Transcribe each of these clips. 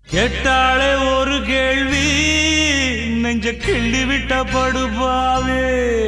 கேட்டாளே ஒரு கேள்வி நெஞ்ச கிள்ளி விட்ட படுபாவே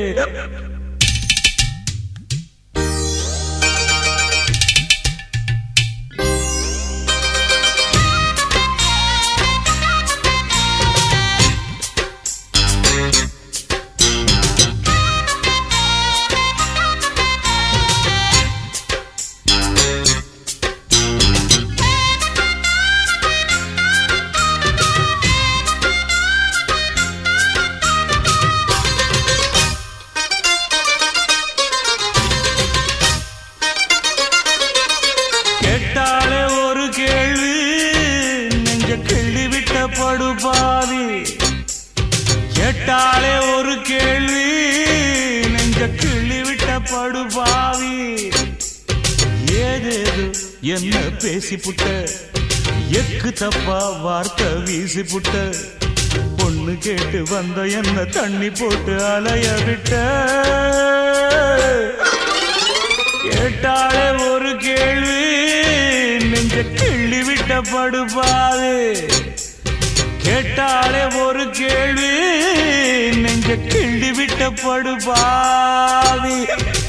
கேட்டாளே ஒரு கேள்வி நெஞ்ச கிள்ளி விட்ட படுபாவி கேட்டாளே ஒரு கேள்வி நெஞ்ச கிள்ளி விட்ட படுபாவி ஏதேது என்ன பேசிப்புட்ட எக்கு தப்பா வார்த்தை வீசிப்புட்ட பொண்ணு கேட்டு வந்த என்ன தண்ணி போட்டு அலைய விட்ட கேட்டாளே ஒரு கேள்வி நெஞ்ச கிள்ளி விட்ட படுபாது கேட்டாளே ஒரு கேள்வி நெஞ்ச கிள்ளி விட்ட படுபாவி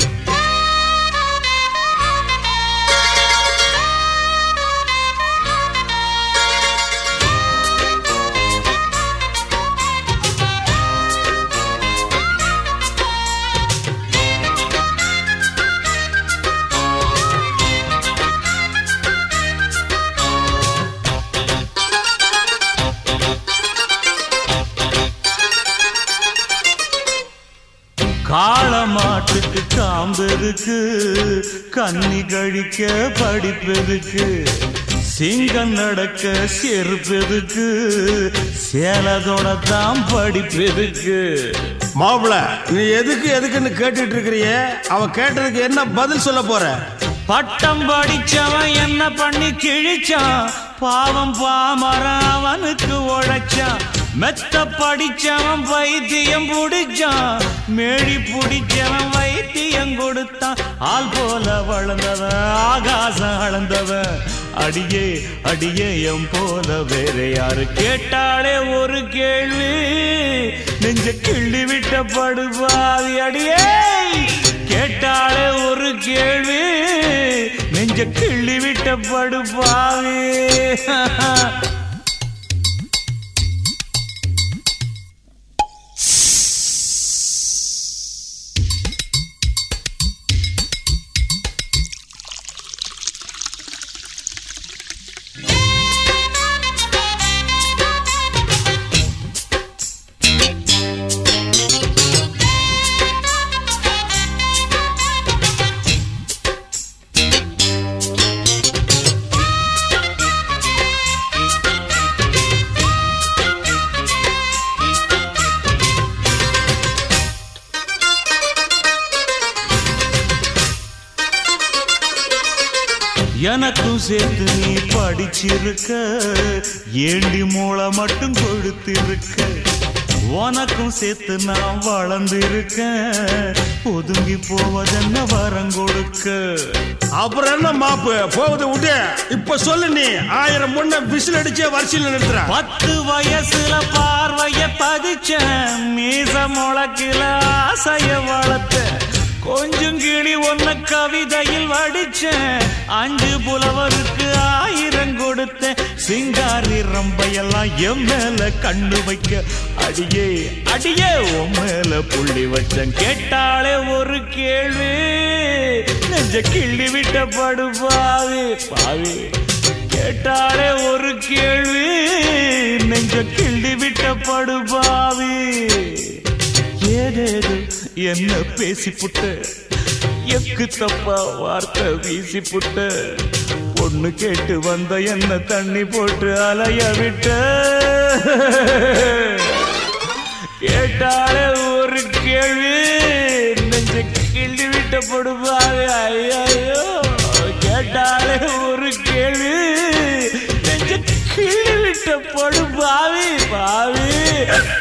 காளமாட்டுக்கு காம்பெதுக்கு கன்னி கழிக்க படிப்பெதுக்கு சிங்கம் நடக்க செருப்பெதுக்கு சேலதோட தான் படிப்பெதுக்கு மாப்பிள நீ எதுக்கு எதுக்குன்னு கேட்டுட்டு இருக்கிறிய அவ கேட்டதுக்கு என்ன பதில் சொல்ல போற பட்டம் படிச்சவன் என்ன பண்ணி கிழிச்சான் பாவம் பாமரன் அவனுக்கு உழைச்சான் மெத்த படிச்சவன் வைத்தியம் புடிச்சான் மேடி புடிச்சவன் வைத்தியம் கொடுத்தான் ஆள் போல வளர்ந்தவன் ஆகாசம் அளந்தவன் அடியே அடியே எம் போல வேற யாரு கேட்டாலே ஒரு கேள்வி நெஞ்ச கிள்ளி விட்ட படுபாவி அடியே கேட்டாலே ஒரு கேள்வி நெஞ்ச கிள்ளி விட்ட படுபாவி எனக்கும் சேர்த்து நீ படிச்சிருக்க ஏண்டி மூளை மட்டும் கொடுத்திருக்க உனக்கும் சேர்த்து நான் வளர்ந்திருக்கேன் ஒதுங்கி போவதென்ன வரம் கொடுக்க அப்புறம் என்ன மாப்பு போகுது விட்டு இப்ப சொல்லு நீ ஆயிரம் முன்ன விசில் அடிச்சே வரிசையில் நிறுத்துற பத்து வயசுல பார்வைய பதிச்சேன் மீச முளக்கில ஆசைய வளர்த்த கொஞ்சம் கிளி ஒன்ன கவிதையில் வடிச்சேன் அஞ்சு புலவருக்கு ஆயிரம் கொடுத்தேன் சிங்காரி ரம்பையெல்லாம் என் மேல கண்ணு வைக்க அடியே அடியே உன் மேல புள்ளி வச்சேன் கேட்டாலே ஒரு கேள்வி நெஞ்ச கிள்ளி விட்ட படுபாவி பாவி கேட்டாலே ஒரு கேள்வி நெஞ்ச கிள்ளி விட்ட படுபாவி ஏதேது என்ன பேசி புட்ட எக்கு தப்பா வார்த்தை வீசி புட்ட பொண்ணு கேட்டு வந்த என்ன தண்ணி போட்டு அலைய விட்ட கேட்டாலே ஒரு கேள்வி நெஞ்ச கிள்ளி விட்ட படுபாவி ஐயோ கேட்டாலே ஒரு கேள்வி நெஞ்ச கிள்ளி விட்ட படுபாவி பாவி